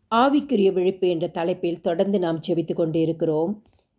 ஆவிக்குரிய விழிப்பு என்ற தலைப்பில் தொடர்ந்து நாம் ஜெபித்து கொண்டு இருக்கிறோம்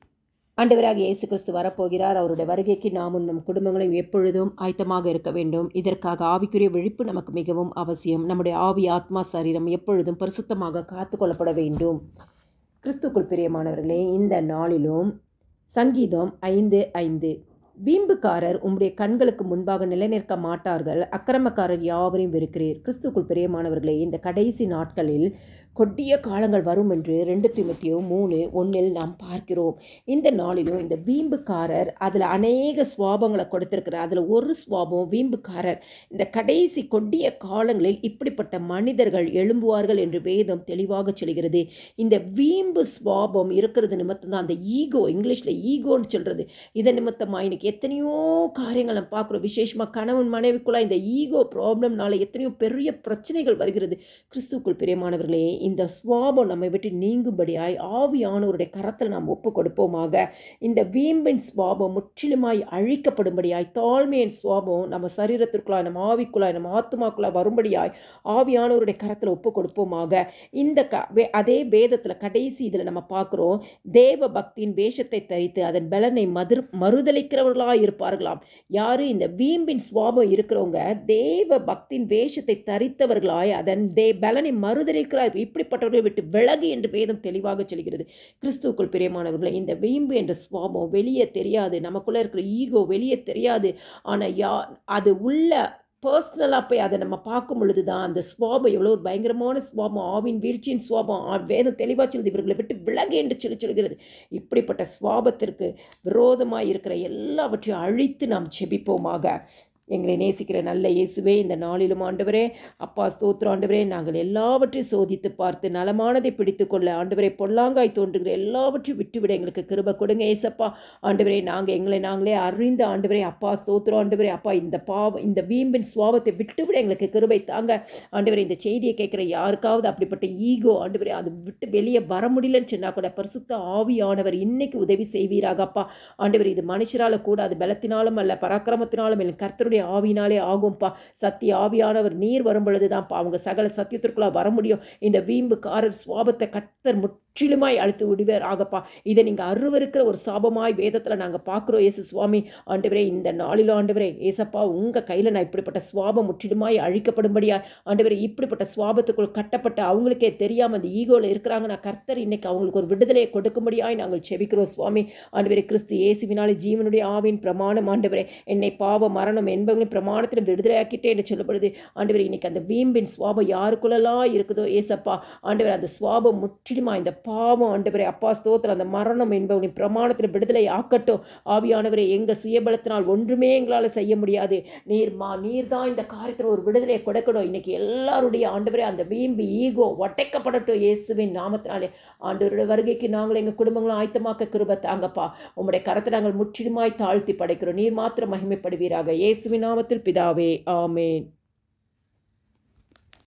ஆண்டவராக இயேசு கிறிஸ்து வரப்போகிறார் அவருடைய வருகைக்கு நாமும் நம் குடும்பங்களும் எப்பொழுதும் ஆயத்தமாக இருக்க வேண்டும் இதற்காக ஆவிக்குரிய விழிப்பு நமக்கு மிகவும் அவசியம் நம்முடைய ஆவி ஆத்மா சரீரம் எப்பொழுதும் பரிசுத்தமாக காத்து கொள்ளப்பட வேண்டும் கிறிஸ்துக்குள் பிரியமானவர்களே இந்த நாளிலும் சங்கீதம் ஐந்து ஐந்து வீம்புக்காரர் உம்முடைய கண்களுக்கு முன்பாக நிலைநிற்க மாட்டார்கள் அக்கிரமக்காரர் யாவரையும் வெறுக்கிறீர் கிறிஸ்துக்குள் பிரியமானவர்களே இந்த கடைசி நாட்களில் கொடிய காலங்கள் வரும் என்று ரெண்டு திமுத்தியோ மூணு ஒன்றில் நாம் பார்க்கிறோம் இந்த நாளிலும் இந்த வீம்புக்காரர் அதில் அநேக சுவாபங்களை கொடுத்திருக்கிறார் அதில் ஒரு சுவாபம் வீம்புக்காரர் இந்த கடைசி கொடிய காலங்களில் இப்படிப்பட்ட மனிதர்கள் எழும்புவார்கள் என்று வேதம் தெளிவாக சொல்கிறது இந்த வீம்பு சுவாபம் இருக்கிறது நிமித்தம் தான் அந்த ஈகோ இங்கிலீஷில் ஈகோன்னு சொல்கிறது இதன் நிமித்தமாக இன்னைக்கு எத்தனையோ காரியங்கள் நம்ம பார்க்குறோம் விசேஷமாக கணவன் மனைவிக்குள்ள இந்த ஈகோ ப்ராப்ளம்னால எத்தனையோ பெரிய பிரச்சனைகள் வருகிறது கிறிஸ்துக்குள் பிரியமானவர்களே இந்த சுவாபம் நம்மை விட்டு நீங்கும்படியாய் ஆவியானவருடைய கரத்தில் நாம் ஒப்பு கொடுப்போமாக இந்த வீம்பின் சுவாபம் முற்றிலுமாய் அழிக்கப்படும்படியாய் தாழ்மையின் சுவாபம் நம்ம சரீரத்திற்குள்ளாய் நம்ம ஆவிக்குள்ளாய் நம்ம ஆத்மாக்குள்ளாய் வரும்படியாய் ஆவியானவருடைய கரத்தில் ஒப்பு கொடுப்போமாக இந்த க வே- அதே வேதத்தில் கடைசி இதில் நம்ம பார்க்குறோம் தேவ பக்தியின் வேஷத்தை தரித்து அதன் பலனை மதுர் மறுதளிக்கிறவர்களாக இருப்பார்களாம் யாரு இந்த வீம்பின் சுவாபம் இருக்கிறவங்க தேவ பக்தியின் வேஷத்தை தரித்தவர்களாய் அதன் தே பலனை மறுதளிக்கிறார் இப்படிப்பட்டவர்களை விட்டு விலகு என்று வேதம் தெளிவாக சொல்கிறது கிறிஸ்துவுக்குள் பிரியமானவர்களை இந்த வீம்பு என்ற சுவாபம் வெளியே தெரியாது நமக்குள்ளே இருக்கிற ஈகோ வெளியே தெரியாது ஆனால் யா அது உள்ள பர்சனலாக போய் அதை நம்ம பார்க்கும் பொழுது தான் அந்த சுவாபம் எவ்வளோ ஒரு பயங்கரமான சுவாபம் ஆவின் வீழ்ச்சியின் சுவாபம் ஆ- வேதம் தெளிவாக சொல்லுது இவர்களை விட்டு விலகு என்று சொல்லி சொல்கிறது இப்படிப்பட்ட சுவாபத்திற்கு விரோதமாக இருக்கிற எல்லாவற்றையும் அழித்து நாம் செபிப்போமாக எங்களை நேசிக்கிற நல்ல இயேசுவே இந்த நாளிலும் ஆண்டவரே அப்பா ஸ்தோத்திரம் ஆண்டவரே நாங்கள் எல்லாவற்றையும் சோதித்து பார்த்து நலமானதை பிடித்துக்கொள்ள ஆண்டவரே பொல்லாங்காய் தோன்றுகிற எல்லாவற்றையும் விட்டுவிட எங்களுக்கு கிருபை கொடுங்க ஏசப்பா ஆண்டவரே நாங்கள் எங்களை நாங்களே அறிந்த ஆண்டவரே அப்பா ஸ்தோத்திரம் ஆண்டவரே அப்பா இந்த பாவம் இந்த வீம்பின் சுவாபத்தை விட்டுவிட எங்களுக்கு கிருபை தாங்க ஆண்டவரே இந்த செய்தியை கேட்குற யாருக்காவது அப்படிப்பட்ட ஈகோ ஆண்டவரே அது விட்டு வெளியே வர முடியலன்னு சொன்னால் கூட பரிசுத்த ஆவியானவர் இன்னைக்கு உதவி செய்வீராக அப்பா ஆண்டவர் இது மனுஷரால கூட அது பலத்தினாலும் அல்ல பராக்கிரமத்தினாலும் இல்லை கர்த்தருடைய ஆவினாலே ஆகும்ப்பா சத்திய ஆவியானவர் நீர் வரும் பொழுதுதான்ப்பா அவங்க சகல சத்தியத்திற்குள்ள வர முடியும் இந்த வீம்புக்காரர் சுவாபத்தை கர்த்தர் முற்றிலுமாய் அழுத்து விடுவார் ஆகப்பா இதை நீங்கள் அருவருக்கிற ஒரு சாபமாய் வேதத்தில் நாங்கள் பார்க்குறோம் இயேசு சுவாமி ஆண்டவரே இந்த நாளிலும் ஆண்டவரே ஏசப்பா உங்கள் கையில் நான் இப்படிப்பட்ட சுவாபம் முற்றிலுமாய் அழிக்கப்படும்படியா ஆண்டவரே இப்படிப்பட்ட சுவாபத்துக்குள் கட்டப்பட்ட அவங்களுக்கே தெரியாமல் அந்த ஈகோவில் இருக்கிறாங்க நான் கர்த்தர் இன்னைக்கு அவங்களுக்கு ஒரு விடுதலையை கொடுக்கும்படியாய் நாங்கள் செபிக்கிறோம் சுவாமி ஆண்டவரே கிறிஸ்து இயேசுவினாலே ஜீவனுடைய ஆவின் பிரமாணம் ஆண்டவரே என்னை பாவ மரணம் என்பவங்களின் பிரமாணத்திலும் விடுதலையாக்கிட்டே என்று சொல்லப்படுது ஆண்டவரே இன்னைக்கு அந்த வீம்பின் சுவாபம் யாருக்குள்ளலாம் இருக்குதோ ஏசப்பா ஆண்டவரே அந்த சுவாபம் முற்றிலுமா இந்த பாவம் ஆண்டவரே அப்பா ஸ்தோத்திரம் அந்த மரணம் என்பவனின் பிரமாணத்தில் விடுதலை ஆக்கட்டும் ஆவியானவரே எங்கள் சுயபலத்தினால் ஒன்றுமே எங்களால் செய்ய முடியாது நீர் மா நீர் தான் இந்த காரியத்தில் ஒரு விடுதலையை கொடுக்கணும் இன்னைக்கு எல்லாருடைய ஆண்டவரே அந்த வீம்பு ஈகோ ஒட்டைக்கப்படட்டும் இயேசுவின் நாமத்தினாலே ஆண்டவருடைய வருகைக்கு நாங்கள் எங்கள் குடும்பங்களும் ஆயத்தமாக்க கிருபை தாங்கப்பா உம்முடைய கரத்தை நாங்கள் முற்றிலுமாய் தாழ்த்தி படைக்கிறோம் நீர் மாத்திரம் மகிமைப்படுவீராக இயேசுவின் நாமத்தில் பிதாவே ஆமேன்